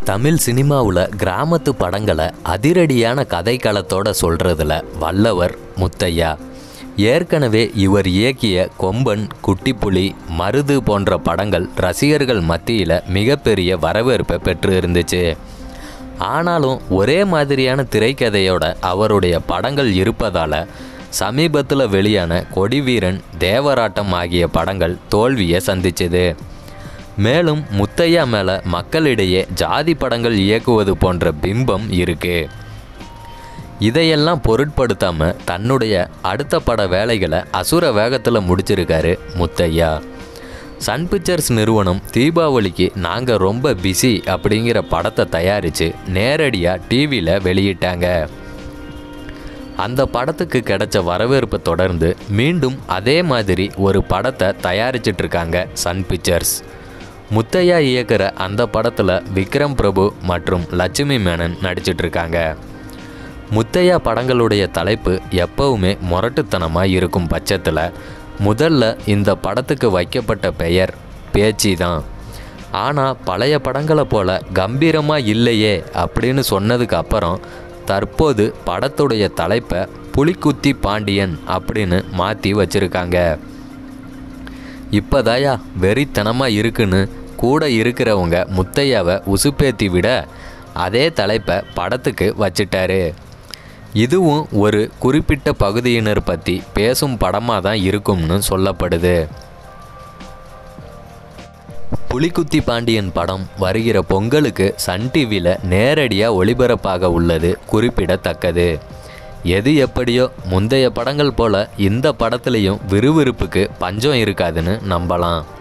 தமிழ் சினிமாவில் கிராமத்து படங்களை அதிரடியான கதைக்களத்தோட சொல்கிறதுல வல்லவர் முத்தையா ஏற்கனவே இவர் இயக்கிய கொம்பன் குட்டிப்புலி மருது போன்ற படங்கள் ரசிகர்கள் மத்தியில் மிகப்பெரிய வரவேற்பை பெற்று இருந்துச்சு ஆனாலும் ஒரே மாதிரியான திரைக்கதையோட அவருடைய படங்கள் இருப்பதால் சமீபத்தில் வெளியான கொடிவீரன் தேவராட்டம் ஆகிய படங்கள் தோல்வியை சந்திச்சது மேலும் முத்தையா மேலே மக்களிடையே ஜாதி படங்கள் இயக்குவது போன்ற பிம்பம் இருக்கு இதையெல்லாம் பொருட்படுத்தாம தன்னுடைய அடுத்த பட வேலைகளை அசுர வேகத்தில் முடிச்சிருக்காரு முத்தையா சன் பிக்சர்ஸ் நிறுவனம் தீபாவளிக்கு நாங்கள் ரொம்ப பிஸி அப்படிங்கிற படத்தை தயாரித்து நேரடியாக டிவியில் வெளியிட்டாங்க அந்த படத்துக்கு கிடைச்ச வரவேற்பை தொடர்ந்து மீண்டும் அதே மாதிரி ஒரு படத்தை தயாரிச்சிட்டு இருக்காங்க சன் பிக்சர்ஸ் முத்தையா இயக்குற அந்த படத்தில் விக்ரம் பிரபு மற்றும் லட்சுமி மேனன் நடிச்சிட்டு இருக்காங்க முத்தையா படங்களுடைய தலைப்பு எப்பவுமே முரட்டுத்தனமாக இருக்கும் பட்சத்தில் முதல்ல இந்த படத்துக்கு வைக்கப்பட்ட பெயர் பேச்சி தான் ஆனால் பழைய படங்களை போல கம்பீரமாக இல்லையே அப்படின்னு சொன்னதுக்கு அப்புறம் தற்போது படத்துடைய தலைப்பை புலிக்குத்தி பாண்டியன் அப்படின்னு மாற்றி வச்சிருக்காங்க இப்போதாயா வெறித்தனமாக இருக்குன்னு கூட இருக்கிறவங்க முத்தையாவை உசுப்பேத்தி விட அதே தலைப்பை படத்துக்கு வச்சிட்டாரு இதுவும் ஒரு குறிப்பிட்ட பகுதியினர் பற்றி பேசும் படமாக தான் இருக்கும்னு சொல்லப்படுது புலிக்குத்தி பாண்டியன் படம் வருகிற பொங்கலுக்கு சன் டிவியில் நேரடியாக ஒளிபரப்பாக உள்ளது குறிப்பிடத்தக்கது எது எப்படியோ முந்தைய படங்கள் போல இந்த படத்துலையும் விறுவிறுப்புக்கு பஞ்சம் இருக்காதுன்னு நம்பலாம்